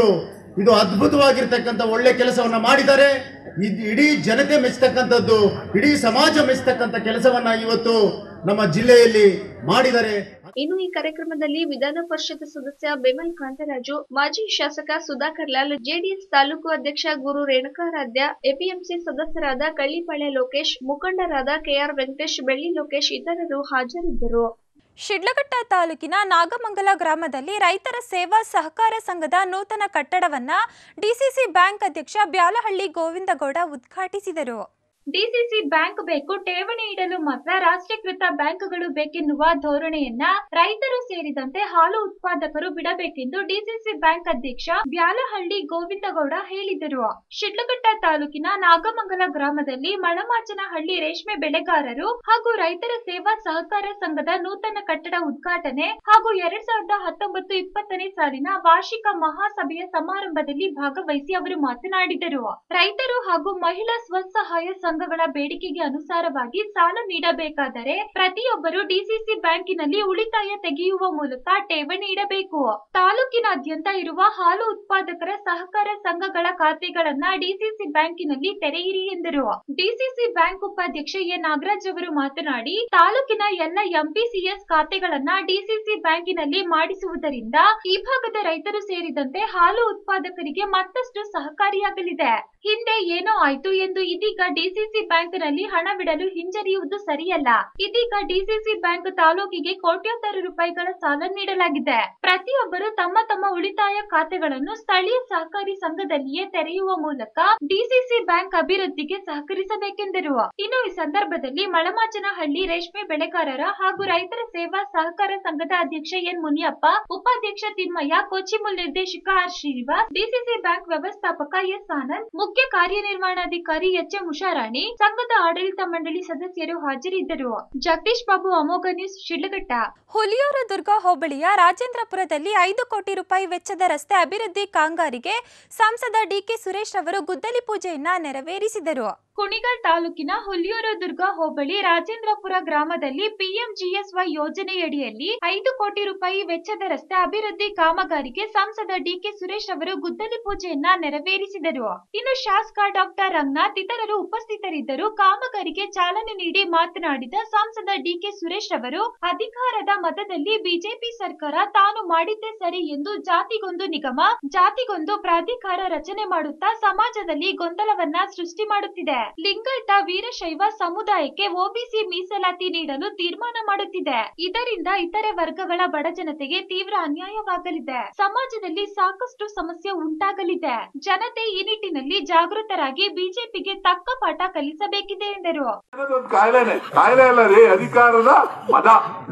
ಇದು ಅದ್ಭುತವಾಗಿರ್ತಕ್ಕಂಥ ಒಳ್ಳೆ ಕೆಲಸವನ್ನ ಮಾಡಿದ್ದಾರೆ ಇದ್- ಇಡೀ ಜನತೆ ಮೆಚ್ಚತಕ್ಕಂಥದ್ದು ಇಡೀ ಸಮಾಜ ಮೆಚ್ಚತಕ್ಕಂಥ ಕೆಲಸವನ್ನ ಇವತ್ತು ನಮ್ಮ ಜಿಲ್ಲೆಯಲ್ಲಿ ಮಾಡಿದ್ದಾರೆ ಇನ್ನು ಈ ಕಾರ್ಯಕ್ರಮದಲ್ಲಿ ವಿಧಾನ ಪರಿಷತ್ ಸದಸ್ಯ ಬೆಮಲ್ ಕಾಂತರಾಜು ಮಾಜಿ ಶಾಸಕ ಸುಧಾಕರ್ ಲಾಲ್ ಜೆಡಿಎಸ್ ತಾಲೂಕು ಅಧ್ಯಕ್ಷ ಗುರು ರೇಣುಕಾರಾಧ್ಯ ಎಪಿಎಂಸಿ ಸದಸ್ಯರಾದ ಕಳ್ಳಿಪಾಳ್ಯ ಲೋಕೇಶ್ ಮುಖಂಡರಾದ ಕೆಆರ್ ವೆಂಕಟೇಶ್ ಬೆಳ್ಳಿ ಲೋಕೇಶ್ ಇತರರು ಹಾಜರಿದ್ದರು ಶಿಡ್ಲಘಟ್ಟ ತಾಲೂಕಿನ ನಾಗಮಂಗಲ ಗ್ರಾಮದಲ್ಲಿ ರೈತರ ಸೇವಾ ಸಹಕಾರ ಸಂಘದ ನೂತನ ಕಟ್ಟಡವನ್ನ ಡಿಸಿಸಿ ಬ್ಯಾಂಕ್ ಅಧ್ಯಕ್ಷ ಬ್ಯಾಲಹಳ್ಳಿ ಗೋವಿಂದಗೌಡ ಉದ್ಘಾಟಿಸಿದರು ಡಿಸಿಸಿ ಬ್ಯಾಂಕ್ ಬೇಕು ಠೇವಣಿ ಇಡಲು ಮಾತ್ರ ರಾಷ್ಟ್ರೀಕೃತ ಬ್ಯಾಂಕ್ಗಳು ಬೇಕೆನ್ನುವ ಧೋರಣೆಯನ್ನ ರೈತರು ಸೇರಿದಂತೆ ಹಾಲು ಉತ್ಪಾದಕರು ಬಿಡಬೇಕೆಂದು ಡಿಸಿಸಿ ಬ್ಯಾಂಕ್ ಅಧ್ಯಕ್ಷ ಬ್ಯಾಲಹಳ್ಳಿ ಗೋವಿಂದಗೌಡ ಹೇಳಿದರು ಶಿಡ್ಲಘಟ್ಟ ತಾಲೂಕಿನ ನಾಗಮಂಗಲ ಗ್ರಾಮದಲ್ಲಿ ಮಳಮಾಚನಹಳ್ಳಿ ರೇಷ್ಮೆ ಬೆಳೆಗಾರರು ಹಾಗೂ ರೈತರ ಸೇವಾ ಸಹಕಾರ ಸಂಘದ ನೂತನ ಕಟ್ಟಡ ಉದ್ಘಾಟನೆ ಹಾಗೂ ಎರಡ್ ಸಾವಿರದ ಹತ್ತೊಂಬತ್ತು ಇಪ್ಪತ್ತನೇ ಸಾಲಿನ ವಾರ್ಷಿಕ ಮಹಾಸಭೆಯ ಸಮಾರಂಭದಲ್ಲಿ ಭಾಗವಹಿಸಿ ಅವರು ಮಾತನಾಡಿದರು ರೈತರು ಹಾಗೂ ಮಹಿಳಾ ಸ್ವಸಹಾಯ ಸಂಘಗಳ ಬೇಡಿಕೆಗೆ ಅನುಸಾರವಾಗಿ ಸಾಲ ನೀಡಬೇಕಾದರೆ ಪ್ರತಿಯೊಬ್ಬರು ಡಿಸಿಸಿ ಬ್ಯಾಂಕಿನಲ್ಲಿ ಉಳಿತಾಯ ತೆಗೆಯುವ ಮೂಲಕ ಠೇವಣಿ ಇಡಬೇಕು ತಾಲೂಕಿನಾದ್ಯಂತ ಇರುವ ಹಾಲು ಉತ್ಪಾದಕರ ಸಹಕಾರ ಸಂಘಗಳ ಖಾತೆಗಳನ್ನ ಡಿಸಿಸಿ ಬ್ಯಾಂಕಿನಲ್ಲಿ ತೆರೆಯಿರಿ ಎಂದರು ಡಿಸಿಸಿ ಬ್ಯಾಂಕ್ ಉಪಾಧ್ಯಕ್ಷ ಎ ನಾಗರಾಜ್ ಅವರು ಮಾತನಾಡಿ ತಾಲೂಕಿನ ಎಲ್ಲ ಎಂಪಿಸಿಎಸ್ ಖಾತೆಗಳನ್ನ ಡಿಸಿಸಿ ಬ್ಯಾಂಕಿನಲ್ಲಿ ಮಾಡಿಸುವುದರಿಂದ ಈ ಭಾಗದ ರೈತರು ಸೇರಿದಂತೆ ಹಾಲು ಉತ್ಪಾದಕರಿಗೆ ಮತ್ತಷ್ಟು ಸಹಕಾರಿಯಾಗಲಿದೆ ಹಿಂದೆ ಏನೋ ಆಯ್ತು ಎಂದು ಇದೀಗ ಡಿಸಿಸಿ ಬ್ಯಾಂಕ್ನಲ್ಲಿ ಹಣವಿಡಲು ಹಿಂಜರಿಯುವುದು ಸರಿಯಲ್ಲ ಇದೀಗ ಡಿಸಿಸಿ ಬ್ಯಾಂಕ್ ತಾಲೂಕಿಗೆ ಕೋಟ್ಯಾಂತರ ರೂಪಾಯಿಗಳ ಸಾಲ ನೀಡಲಾಗಿದೆ ಪ್ರತಿಯೊಬ್ಬರು ತಮ್ಮ ತಮ್ಮ ಉಳಿತಾಯ ಖಾತೆಗಳನ್ನು ಸ್ಥಳೀಯ ಸಹಕಾರಿ ಸಂಘದಲ್ಲಿಯೇ ತೆರೆಯುವ ಮೂಲಕ ಡಿಸಿಸಿ ಬ್ಯಾಂಕ್ ಅಭಿವೃದ್ಧಿಗೆ ಸಹಕರಿಸಬೇಕೆಂದರು ಇನ್ನು ಈ ಸಂದರ್ಭದಲ್ಲಿ ಮಳಮಾಚನಹಳ್ಳಿ ರೇಷ್ಮೆ ಬೆಳೆಗಾರರ ಹಾಗೂ ರೈತರ ಸೇವಾ ಸಹಕಾರ ಸಂಘದ ಅಧ್ಯಕ್ಷ ಎನ್ ಮುನಿಯಪ್ಪ ಉಪಾಧ್ಯಕ್ಷ ತಿಮ್ಮಯ್ಯ ಕೊಚ್ಚಿಮುಲ್ ನಿರ್ದೇಶಕ ಆರ್ ಶ್ರೀನಿವಾಸ್ ಡಿಸಿಸಿ ಬ್ಯಾಂಕ್ ವ್ಯವಸ್ಥಾಪಕ ಎಸ್ ಆನಂದ್ ಮುಖ್ಯ ಕಾರ್ಯನಿರ್ವಹಣಾಧಿಕಾರಿ ಎಚ್ ಎಂ ಉಷಾರಾಣಿ ಸಂಘದ ಆಡಳಿತ ಮಂಡಳಿ ಸದಸ್ಯರು ಹಾಜರಿದ್ದರು ಜಗದೀಶ್ ಬಾಬು ಅಮೋಘ ನ್ಯೂಸ್ ಶಿಡ್ಲಘಟ್ಟ ಹುಲಿಯೂರ ದುರ್ಗ ಹೋಬಳಿಯ ರಾಜೇಂದ್ರಪುರದಲ್ಲಿ ಐದು ಕೋಟಿ ರೂಪಾಯಿ ವೆಚ್ಚದ ರಸ್ತೆ ಅಭಿವೃದ್ಧಿ ಕಾಮಗಾರಿಗೆ ಸಂಸದ ಡಿಕೆ ಸುರೇಶ್ ಅವರು ಗುದ್ದಲಿ ಪೂಜೆಯನ್ನ ನೆರವೇರಿಸಿದರು ಕುಣಿಗಲ್ ತಾಲೂಕಿನ ಹುಲಿಯೂರು ದುರ್ಗ ಹೋಬಳಿ ರಾಜೇಂದ್ರಪುರ ಗ್ರಾಮದಲ್ಲಿ ಪಿಎಂಜಿಎಸ್ವೈ ಯೋಜನೆಯಡಿಯಲ್ಲಿ ಐದು ಕೋಟಿ ರೂಪಾಯಿ ವೆಚ್ಚದ ರಸ್ತೆ ಅಭಿವೃದ್ಧಿ ಕಾಮಗಾರಿಗೆ ಸಂಸದ ಡಿಕೆ ಸುರೇಶ್ ಅವರು ಗುದ್ದಲಿ ಪೂಜೆಯನ್ನ ನೆರವೇರಿಸಿದರು ಇನ್ನು ಶಾಸಕ ಡಾಕ್ಟರ್ ರಂಗನಾಥ್ ಇತರರು ಉಪಸ್ಥಿತರಿದ್ದರು ಕಾಮಗಾರಿಗೆ ಚಾಲನೆ ನೀಡಿ ಮಾತನಾಡಿದ ಸಂಸದ ಡಿಕೆ ಸುರೇಶ್ ಅವರು ಅಧಿಕಾರದ ಮತದಲ್ಲಿ ಬಿಜೆಪಿ ಸರ್ಕಾರ ತಾನು ಮಾಡಿದ್ದೇ ಸರಿ ಎಂದು ಜಾತಿಗೊಂದು ನಿಗಮ ಜಾತಿಗೊಂದು ಪ್ರಾಧಿಕಾರ ರಚನೆ ಮಾಡುತ್ತಾ ಸಮಾಜದಲ್ಲಿ ಗೊಂದಲವನ್ನ ಸೃಷ್ಟಿ ಮಾಡುತ್ತಿದೆ ಲಿಂಗಾಯತ ವೀರಶೈವ ಸಮುದಾಯಕ್ಕೆ ಒಬಿಸಿ ಮೀಸಲಾತಿ ನೀಡಲು ತೀರ್ಮಾನ ಮಾಡುತ್ತಿದೆ ಇದರಿಂದ ಇತರೆ ವರ್ಗಗಳ ಬಡ ಜನತೆಗೆ ತೀವ್ರ ಅನ್ಯಾಯವಾಗಲಿದೆ ಸಮಾಜದಲ್ಲಿ ಸಾಕಷ್ಟು ಸಮಸ್ಯೆ ಉಂಟಾಗಲಿದೆ ಜನತೆ ಈ ನಿಟ್ಟಿನಲ್ಲಿ ಜಾಗೃತರಾಗಿ ಬಿಜೆಪಿಗೆ ತಕ್ಕ ಪಾಠ ಕಲಿಸಬೇಕಿದೆ ಎಂದರು ಅನ್ನೋದೊಂದು ಕಾಯಿಲೆನೆ ಕಾಯಿಲೆ ಅಲ್ಲ ರೀ ಅಧಿಕಾರದ ಮದ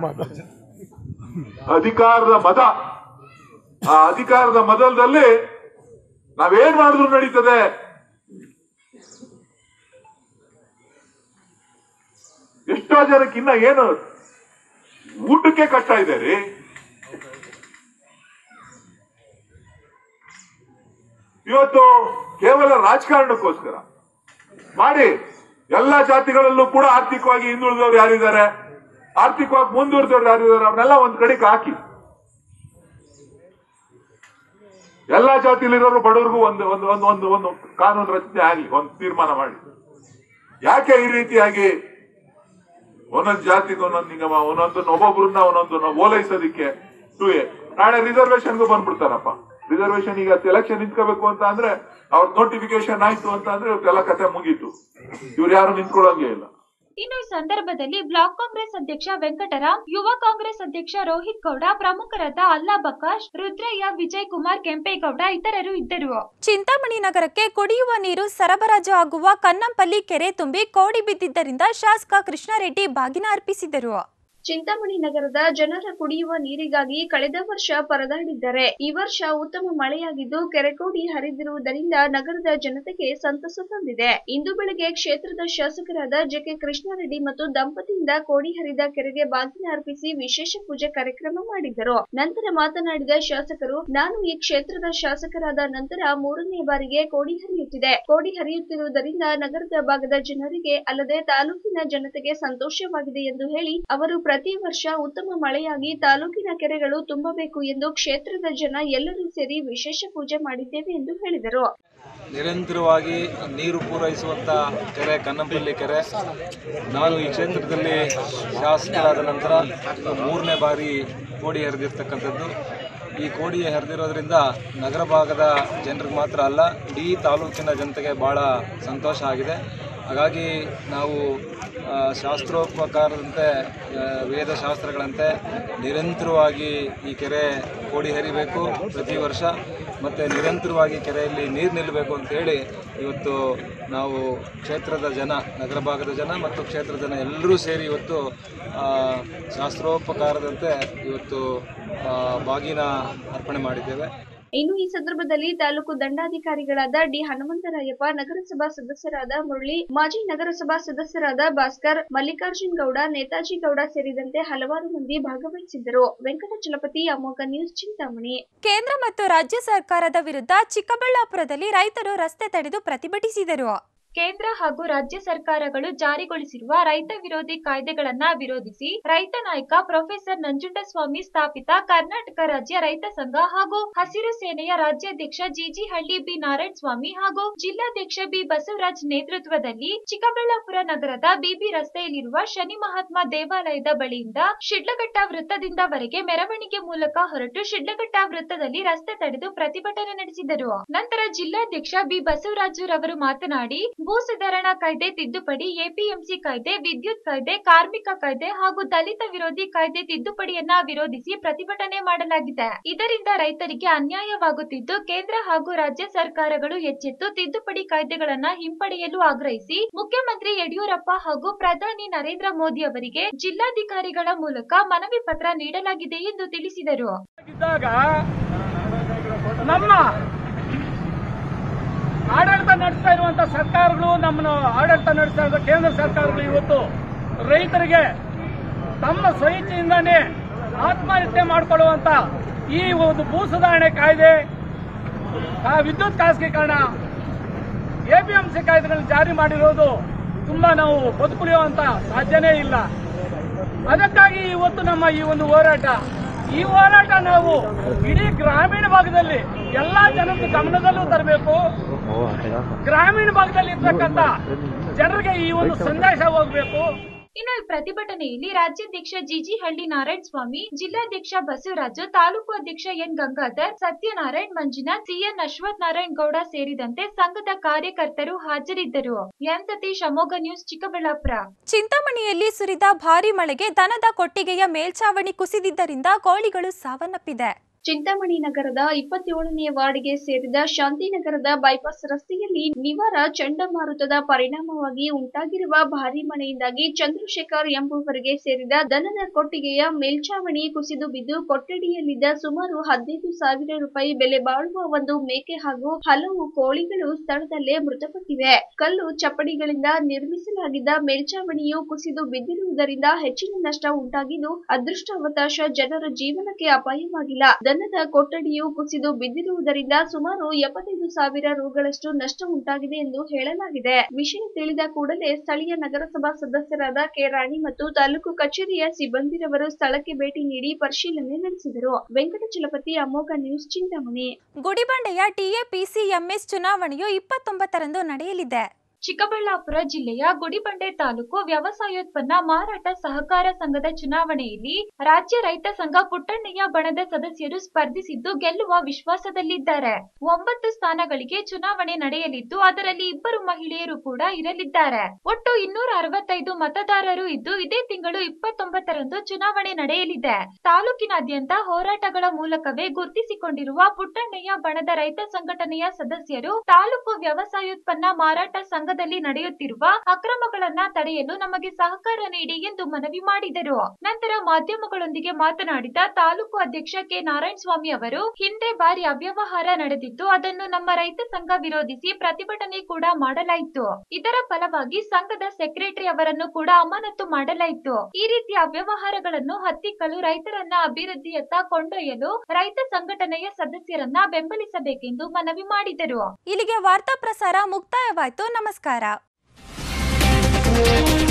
ಅಧಿಕಾರದ ಮದ ಆ ಅಧಿಕಾರದ ಮದದಲ್ಲಿ ನಾವೇನ್ ಮಾಡಿದ್ರು ನಡೀತದೆ ಎಷ್ಟೋ ಜನಕ್ಕೆ ಇನ್ನ ಏನು ಊಟಕ್ಕೆ ಕಷ್ಟ ಇದೆ ರೀ ಇವತ್ತು ಕೇವಲ ರಾಜಕಾರಣಕ್ಕೋಸ್ಕರ ಮಾಡಿ ಎಲ್ಲಾ ಜಾತಿಗಳಲ್ಲೂ ಕೂಡ ಆರ್ಥಿಕವಾಗಿ ಹಿಂದುಳಿದವ್ರು ಯಾರಿದ್ದಾರೆ ಆರ್ಥಿಕವಾಗಿ ಮುಂದುವರೆದವ್ರು ಯಾರಿದ್ದಾರೆ ಅವ್ರನ್ನೆಲ್ಲ ಒಂದ್ ಕಡೆಗೆ ಹಾಕಿ ಎಲ್ಲಾ ಜಾತಿಯಲ್ಲಿರೋರು ಬಡವರಿಗೂ ಒಂದು ಒಂದು ಒಂದು ಒಂದು ಒಂದು ಕಾನೂನು ರಚನೆ ಆಗಲಿ ಒಂದು ತೀರ್ಮಾನ ಮಾಡಿ ಯಾಕೆ ಈ ರೀತಿಯಾಗಿ ಒಂದೊಂದು ಜಾತಿಗೆ ಒಂದೊಂದು ನಿಗಮ ಒಂದೊಂದು ಒಬ್ಬೊಬ್ರನ್ನ ಒಂದೊಂದು ಓಲೈಸೋದಿಕ್ಕೆ ಟು ಎ ನಾಳೆ ರಿಸರ್ವೇಶನ್ಗೂ ಬಂದ್ಬಿಡ್ತಾರಪ್ಪ ರಿಸರ್ವೇಶನ್ ಈಗ ಎಲೆಕ್ಷನ್ ನಿಂತ್ಕೋಬೇಕು ಅಂತ ಅಂದ್ರೆ ಅವ್ರ ನೋಟಿಫಿಕೇಶನ್ ಆಯ್ತು ಅಂತ ಅಂದ್ರೆ ಇವತ್ತೆಲ್ಲ ಕತೆ ಮುಗೀತು ಇವ್ರು ಯಾರು ನಿಂತ್ಕೊಳ್ಳಂಗೇ ಇಲ್ಲ ಇನ್ನು ಈ ಸಂದರ್ಭದಲ್ಲಿ ಬ್ಲಾಕ್ ಕಾಂಗ್ರೆಸ್ ಅಧ್ಯಕ್ಷ ವೆಂಕಟರಾಮ್ ಯುವ ಕಾಂಗ್ರೆಸ್ ಅಧ್ಯಕ್ಷ ರೋಹಿತ್ ಗೌಡ ಪ್ರಮುಖರಾದ ಅಲ್ಲಾ ಬಕಾಶ್ ರುದ್ರಯ್ಯ ವಿಜಯ್ ಕುಮಾರ್ ಕೆಂಪೇಗೌಡ ಇತರರು ಇದ್ದರು ಚಿಂತಾಮಣಿ ನಗರಕ್ಕೆ ಕುಡಿಯುವ ನೀರು ಸರಬರಾಜು ಆಗುವ ಕನ್ನಂಪಲ್ಲಿ ಕೆರೆ ತುಂಬಿ ಕೋಡಿ ಬಿದ್ದಿದ್ದರಿಂದ ಶಾಸಕ ಕೃಷ್ಣಾರೆಡ್ಡಿ ಬಾಗಿನ ಅರ್ಪಿಸಿದರು ಚಿಂತಾಮಣಿ ನಗರದ ಜನರ ಕುಡಿಯುವ ನೀರಿಗಾಗಿ ಕಳೆದ ವರ್ಷ ಪರದಾಡಿದ್ದಾರೆ ಈ ವರ್ಷ ಉತ್ತಮ ಮಳೆಯಾಗಿದ್ದು ಕೆರೆಕೋಡಿ ಹರಿದಿರುವುದರಿಂದ ನಗರದ ಜನತೆಗೆ ಸಂತಸ ತಂದಿದೆ ಇಂದು ಬೆಳಗ್ಗೆ ಕ್ಷೇತ್ರದ ಶಾಸಕರಾದ ಜೆಕೆ ಕೃಷ್ಣಾರೆಡ್ಡಿ ಮತ್ತು ದಂಪತಿಯಿಂದ ಕೋಡಿ ಹರಿದ ಕೆರೆಗೆ ಬಾಗಿನ ಅರ್ಪಿಸಿ ವಿಶೇಷ ಪೂಜೆ ಕಾರ್ಯಕ್ರಮ ಮಾಡಿದ್ದರು ನಂತರ ಮಾತನಾಡಿದ ಶಾಸಕರು ನಾನು ಈ ಕ್ಷೇತ್ರದ ಶಾಸಕರಾದ ನಂತರ ಮೂರನೇ ಬಾರಿಗೆ ಕೋಡಿ ಹರಿಯುತ್ತಿದೆ ಕೋಡಿ ಹರಿಯುತ್ತಿರುವುದರಿಂದ ನಗರದ ಭಾಗದ ಜನರಿಗೆ ಅಲ್ಲದೆ ತಾಲೂಕಿನ ಜನತೆಗೆ ಸಂತೋಷವಾಗಿದೆ ಎಂದು ಹೇಳಿ ಅವರು ಪ್ರತಿ ವರ್ಷ ಉತ್ತಮ ಮಳೆಯಾಗಿ ತಾಲೂಕಿನ ಕೆರೆಗಳು ತುಂಬಬೇಕು ಎಂದು ಕ್ಷೇತ್ರದ ಜನ ಎಲ್ಲರೂ ಸೇರಿ ವಿಶೇಷ ಪೂಜೆ ಮಾಡಿದ್ದೇವೆ ಎಂದು ಹೇಳಿದರು ನಿರಂತರವಾಗಿ ನೀರು ಪೂರೈಸುವಂಥ ಕೆರೆ ಕನ್ನಂಪಲ್ಲಿ ಕೆರೆ ನಾನು ಈ ಕ್ಷೇತ್ರದಲ್ಲಿ ಶಾಸಕರಾದ ನಂತರ ಮೂರನೇ ಬಾರಿ ಕೋಡಿ ಹರಿದಿರ್ತಕ್ಕಂಥದ್ದು ಈ ಕೋಡಿ ಹರಿದಿರೋದ್ರಿಂದ ನಗರ ಭಾಗದ ಜನರಿಗೆ ಮಾತ್ರ ಅಲ್ಲ ಇಡೀ ತಾಲೂಕಿನ ಜನತೆಗೆ ಭಾಳ ಸಂತೋಷ ಆಗಿದೆ ಹಾಗಾಗಿ ನಾವು ಆ, ಶಾಸ್ತ್ರೋಪಕಾರದಂತೆ ಆ, ವೇದಶಾಸ್ತ್ರಗಳಂತೆ ನಿರಂತರವಾಗಿ ಈ ಕೆರೆ ಕೋಡಿ ಹರಿಬೇಕು ಪ್ರತಿ ವರ್ಷ ಮತ್ತು ನಿರಂತರವಾಗಿ ಕೆರೆಯಲ್ಲಿ ನೀರು ನಿಲ್ಲಬೇಕು ಅಂತೇಳಿ ಇವತ್ತು ನಾವು ಕ್ಷೇತ್ರದ ಜನ ನಗರ ಭಾಗದ ಜನ ಮತ್ತು ಕ್ಷೇತ್ರದ ಜನ ಎಲ್ಲರೂ ಸೇರಿ ಇವತ್ತು ಆ, ಶಾಸ್ತ್ರೋಪಕಾರದಂತೆ ಇವತ್ತು ಆ, ಬಾಗಿನ ಅರ್ಪಣೆ ಮಾಡಿದ್ದೇವೆ ಇನ್ನು ಈ ಸಂದರ್ಭದಲ್ಲಿ ತಾಲೂಕು ದಂಡಾಧಿಕಾರಿಗಳಾದ ಡಿ ಹನುಮಂತರಾಯಪ್ಪ ನಗರಸಭಾ ಸದಸ್ಯರಾದ ಮುರಳಿ ಮಾಜಿ ನಗರಸಭಾ ಸದಸ್ಯರಾದ ಭಾಸ್ಕರ್ ಮಲ್ಲಿಕಾರ್ಜುನ್ ಗೌಡ ನೇತಾಜಿ ಗೌಡ ಸೇರಿದಂತೆ ಹಲವಾರು ಮಂದಿ ಭಾಗವಹಿಸಿದ್ದರು ವೆಂಕಟಚಲಪತಿ ಅಮೋಘ ನ್ಯೂಸ್ ಚಿಂತಾಮಣಿ ಕೇಂದ್ರ ಮತ್ತು ರಾಜ್ಯ ಸರ್ಕಾರದ ವಿರುದ್ಧ ಚಿಕ್ಕಬಳ್ಳಾಪುರದಲ್ಲಿ ರೈತರು ರಸ್ತೆ ತಡೆದು ಪ್ರತಿಭಟಿಸಿದರು ಕೇಂದ್ರ ಹಾಗೂ ರಾಜ್ಯ ಸರ್ಕಾರಗಳು ಜಾರಿಗೊಳಿಸಿರುವ ರೈತ ವಿರೋಧಿ ಕಾಯ್ದೆಗಳನ್ನ ವಿರೋಧಿಸಿ ರೈತ ನಾಯಕ ಪ್ರೊಫೆಸರ್ ನಂಜುಂಡಸ್ವಾಮಿ ಸ್ಥಾಪಿತ ಕರ್ನಾಟಕ ರಾಜ್ಯ ರೈತ ಸಂಘ ಹಾಗೂ ಹಸಿರು ಸೇನೆಯ ರಾಜ್ಯಾಧ್ಯಕ್ಷ ಜಿಜಿ ಹಳ್ಳಿ ಬಿ ನಾರಾಯಣಸ್ವಾಮಿ ಹಾಗೂ ಜಿಲ್ಲಾಧ್ಯಕ್ಷ ಬಿ ಬಸವರಾಜ್ ನೇತೃತ್ವದಲ್ಲಿ ಚಿಕ್ಕಬಳ್ಳಾಪುರ ನಗರದ ಬಿಬಿ ರಸ್ತೆಯಲ್ಲಿರುವ ಶನಿ ಮಹಾತ್ಮ ದೇವಾಲಯದ ಬಳಿಯಿಂದ ಶಿಡ್ಲಘಟ್ಟ ವೃತ್ತದಿಂದವರೆಗೆ ಮೆರವಣಿಗೆ ಮೂಲಕ ಹೊರಟು ಶಿಡ್ಲಘಟ್ಟ ವೃತ್ತದಲ್ಲಿ ರಸ್ತೆ ತಡೆದು ಪ್ರತಿಭಟನೆ ನಡೆಸಿದರು ನಂತರ ಜಿಲ್ಲಾಧ್ಯಕ್ಷ ಬಿ ಬಸವರಾಜು ರವರು ಮಾತನಾಡಿ ಭೂ ಸುಧಾರಣಾ ಕಾಯ್ದೆ ತಿದ್ದುಪಡಿ ಎಪಿಎಂಸಿ ಕಾಯ್ದೆ ವಿದ್ಯುತ್ ಕಾಯ್ದೆ ಕಾರ್ಮಿಕ ಕಾಯ್ದೆ ಹಾಗೂ ದಲಿತ ವಿರೋಧಿ ಕಾಯ್ದೆ ತಿದ್ದುಪಡಿಯನ್ನ ವಿರೋಧಿಸಿ ಪ್ರತಿಭಟನೆ ಮಾಡಲಾಗಿದೆ ಇದರಿಂದ ರೈತರಿಗೆ ಅನ್ಯಾಯವಾಗುತ್ತಿದ್ದು ಕೇಂದ್ರ ಹಾಗೂ ರಾಜ್ಯ ಸರ್ಕಾರಗಳು ಎಚ್ಚೆತ್ತು ತಿದ್ದುಪಡಿ ಕಾಯ್ದೆಗಳನ್ನ ಹಿಂಪಡೆಯಲು ಆಗ್ರಹಿಸಿ ಮುಖ್ಯಮಂತ್ರಿ ಯಡಿಯೂರಪ್ಪ ಹಾಗೂ ಪ್ರಧಾನಿ ನರೇಂದ್ರ ಮೋದಿ ಅವರಿಗೆ ಜಿಲ್ಲಾಧಿಕಾರಿಗಳ ಮೂಲಕ ಮನವಿ ಪತ್ರ ನೀಡಲಾಗಿದೆ ಎಂದು ತಿಳಿಸಿದರು ಇದ್ದಾಗ ನಮ್ಮ ಆಡಳಿತ ನಡೆಸ್ತಾ ಇರುವಂತ ಸರ್ಕಾರಗಳು ನಮ್ಮನ್ನು ಆಡಳಿತ ನಡೆಸ್ತಾ ಇರುವ ಕೇಂದ್ರ ಸರ್ಕಾರಗಳು ಇವತ್ತು ರೈತರಿಗೆ ತಮ್ಮ ಸ್ವಇಚ್ಛೆಯಿಂದಾನೇ ಆತ್ಮಹತ್ಯೆ ಮಾಡಿಕೊಳ್ಳುವಂತ ಈ ಒಂದು ಭೂ ಸುಧಾರಣೆ ಕಾಯ್ದೆ ಆ ವಿದ್ಯುತ್ ಖಾಸಗೀಕರಣ ಎಪಿಎಂಸಿ ಕಾಯ್ದೆಗಳನ್ನು ಜಾರಿ ಮಾಡಿರೋದು ತುಂಬಾ ನಾವು ಬದುಕುಳಿಯುವಂತ ಸಾಧ್ಯನೇ ಇಲ್ಲ ಅದಕ್ಕಾಗಿ ಇವತ್ತು ನಮ್ಮ ಈ ಒಂದು ಹೋರಾಟ ಈ ಹೋರಾಟ ನಾವು ಇಡೀ ಗ್ರಾಮೀಣ ಭಾಗದಲ್ಲಿ ಎಲ್ಲಾ ಜನದ ಗಮನದಲ್ಲೂ ತರಬೇಕು ಗ್ರಾಮೀಣ ಭಾಗದಲ್ಲಿ ಇರ್ತಕ್ಕಂಥ ಜನರಿಗೆ ಈ ಒಂದು ಸಂದೇಶ ಹೋಗ್ಬೇಕು ಇನ್ನು ಈ ಪ್ರತಿಭಟನೆಯಲ್ಲಿ ರಾಜ್ಯಾಧ್ಯಕ್ಷ ಜಿಜಿ ಹಳ್ಳಿ ನಾರಾಯಣ ಸ್ವಾಮಿ ಜಿಲ್ಲಾಧ್ಯಕ್ಷ ಬಸವರಾಜು ತಾಲೂಕು ಅಧ್ಯಕ್ಷ ಎನ್ ಗಂಗಾಧರ್ ಸತ್ಯನಾರಾಯಣ್ ಮಂಜುನಾಥ್ ಸಿಎನ್ ಅಶ್ವಥ್ ನಾರಾಯಣ್ ಗೌಡ ಸೇರಿದಂತೆ ಸಂಘದ ಕಾರ್ಯಕರ್ತರು ಹಾಜರಿದ್ದರು ಎನ್ ಸತೀಶ್ ಅಮೋಘ ನ್ಯೂಸ್ ಚಿಕ್ಕಬಳ್ಳಾಪುರ ಚಿಂತಾಮಣಿಯಲ್ಲಿ ಸುರಿದ ಭಾರಿ ಮಳೆಗೆ ದನದ ಕೊಟ್ಟಿಗೆಯ ಮೇಲ್ಛಾವಣಿ ಕುಸಿದಿದ್ದರಿಂದ ಕೋಳಿಗಳು ಸಾವನ್ನಪ್ಪಿದೆ ಚಿಂತಾಮಣಿ ನಗರದ ಇಪ್ಪತ್ತೇಳನೇ ವಾರ್ಡ್ಗೆ ಸೇರಿದ ಶಾಂತಿನಗರದ ಬೈಪಾಸ್ ರಸ್ತೆಯಲ್ಲಿ ನಿವಾರ ಚಂಡಮಾರುತದ ಪರಿಣಾಮವಾಗಿ ಉಂಟಾಗಿರುವ ಭಾರೀ ಮಳೆಯಿಂದಾಗಿ ಚಂದ್ರಶೇಖರ್ ಎಂಬುವರಿಗೆ ಸೇರಿದ ದನದ ಕೊಟ್ಟಿಗೆಯ ಮೇಲ್ಛಾವಣಿ ಕುಸಿದು ಬಿದ್ದು ಕೊಠಡಿಯಲ್ಲಿದ್ದ ಸುಮಾರು ಹದಿನೈದು ಸಾವಿರ ರೂಪಾಯಿ ಬೆಲೆ ಬಾಳುವ ಒಂದು ಮೇಕೆ ಹಾಗೂ ಹಲವು ಕೋಳಿಗಳು ಸ್ಥಳದಲ್ಲೇ ಮೃತಪಟ್ಟಿವೆ ಕಲ್ಲು ಚಪ್ಪಡಿಗಳಿಂದ ನಿರ್ಮಿಸಲಾಗಿದ್ದ ಮೇಲ್ಛಾವಣಿಯು ಕುಸಿದು ಬಿದ್ದಿರುವುದರಿಂದ ಹೆಚ್ಚಿನ ನಷ್ಟ ಉಂಟಾಗಿದ್ದು ಅದೃಷ್ಟವಶಾತ್ ಜನರ ಜೀವನಕ್ಕೆ ಅಪಾಯವಾಗಿಲ್ಲ ದನದ ಕೊಠಡಿಯು ಕುಸಿದು ಬಿದ್ದಿರುವುದರಿಂದ ಸುಮಾರು ಎಪ್ಪತ್ತೈದು ಸಾವಿರ ರುಗಳಷ್ಟು ನಷ್ಟ ಉಂಟಾಗಿದೆ ಎಂದು ಹೇಳಲಾಗಿದೆ ವಿಷಯ ತಿಳಿದ ಕೂಡಲೇ ಸ್ಥಳೀಯ ನಗರಸಭಾ ಸದಸ್ಯರಾದ ಕೆ ರಾಣಿ ಮತ್ತು ತಾಲೂಕು ಕಚೇರಿಯ ಸಿಬ್ಬಂದಿರವರು ಸ್ಥಳಕ್ಕೆ ಭೇಟಿ ನೀಡಿ ಪರಿಶೀಲನೆ ನಡೆಸಿದರು ವೆಂಕಟಚಲಪತಿ ಅಮೋಘ ನ್ಯೂಸ್ ಚಿಂತಾಮಣಿ ಗುಡಿಬಂಡೆಯ ಟಿಎಪಿಸಿಎಂಎಸ್ ಚುನಾವಣೆಯು ಇಪ್ಪತ್ತೊಂಬತ್ತರಂದು ನಡೆಯಲಿದೆ ಚಿಕ್ಕಬಳ್ಳಾಪುರ ಜಿಲ್ಲೆಯ ಗುಡಿಬಂಡೆ ತಾಲೂಕು ವ್ಯವಸಾಯೋತ್ಪನ್ನ ಮಾರಾಟ ಸಹಕಾರ ಸಂಘದ ಚುನಾವಣೆಯಲ್ಲಿ ರಾಜ್ಯ ರೈತ ಸಂಘ ಪುಟ್ಟಣ್ಣಯ್ಯ ಬಣದ ಸದಸ್ಯರು ಸ್ಪರ್ಧಿಸಿದ್ದು ಗೆಲ್ಲುವ ವಿಶ್ವಾಸದಲ್ಲಿದ್ದಾರೆ ಒಂಬತ್ತು ಸ್ಥಾನಗಳಿಗೆ ಚುನಾವಣೆ ನಡೆಯಲಿದ್ದು ಅದರಲ್ಲಿ ಇಬ್ಬರು ಮಹಿಳೆಯರು ಕೂಡ ಇರಲಿದ್ದಾರೆ ಒಟ್ಟು ಇನ್ನೂರ ಅರವತ್ತೈದು ಮತದಾರರು ಇದ್ದು ಇದೇ ತಿಂಗಳು ಇಪ್ಪತ್ತೊಂಬತ್ತರಂದು ಚುನಾವಣೆ ನಡೆಯಲಿದೆ ತಾಲೂಕಿನಾದ್ಯಂತ ಹೋರಾಟಗಳ ಮೂಲಕವೇ ಗುರುತಿಸಿಕೊಂಡಿರುವ ಪುಟ್ಟಣ್ಣಯ್ಯ ಬಣದ ರೈತ ಸಂಘಟನೆಯ ಸದಸ್ಯರು ತಾಲೂಕು ವ್ಯವಸಾಯೋತ್ಪನ್ನ ಮಾರಾಟ ಸಂಘದಲ್ಲಿ ನಡೆಯುತ್ತಿರುವ ಅಕ್ರಮಗಳನ್ನ ತಡೆಯಲು ನಮಗೆ ಸಹಕಾರ ನೀಡಿ ಎಂದು ಮನವಿ ಮಾಡಿದರು ನಂತರ ಮಾಧ್ಯಮಗಳೊಂದಿಗೆ ಮಾತನಾಡಿದ ತಾಲೂಕು ಅಧ್ಯಕ್ಷ ಕೆ ನಾರಾಯಣ ಸ್ವಾಮಿ ಅವರು ಹಿಂದೆ ಬಾರಿ ಅವ್ಯವಹಾರ ನಡೆದಿದ್ದು ಅದನ್ನು ನಮ್ಮ ರೈತ ಸಂಘ ವಿರೋಧಿಸಿ ಪ್ರತಿಭಟನೆ ಕೂಡ ಮಾಡಲಾಯಿತು ಇದರ ಫಲವಾಗಿ ಸಂಘದ ಸೆಕ್ರೆಟರಿ ಅವರನ್ನು ಕೂಡ ಅಮಾನತು ಮಾಡಲಾಯಿತು ಈ ರೀತಿಯ ಅವ್ಯವಹಾರಗಳನ್ನು ಹತ್ತಿಕ್ಕಲು ರೈತರನ್ನ ಅಭಿವೃದ್ಧಿಯತ್ತ ಕೊಂಡೊಯ್ಯಲು ರೈತ ಸಂಘಟನೆಯ ಸದಸ್ಯರನ್ನ ಬೆಂಬಲಿಸಬೇಕೆಂದು ಮನವಿ ಮಾಡಿದರು ಇಲ್ಲಿಗೆ ವಾರ್ತಾ ಪ್ರಸಾರ ಮುಕ್ತಾಯವಾಯಿತು ನಮಸ್ಕಾರ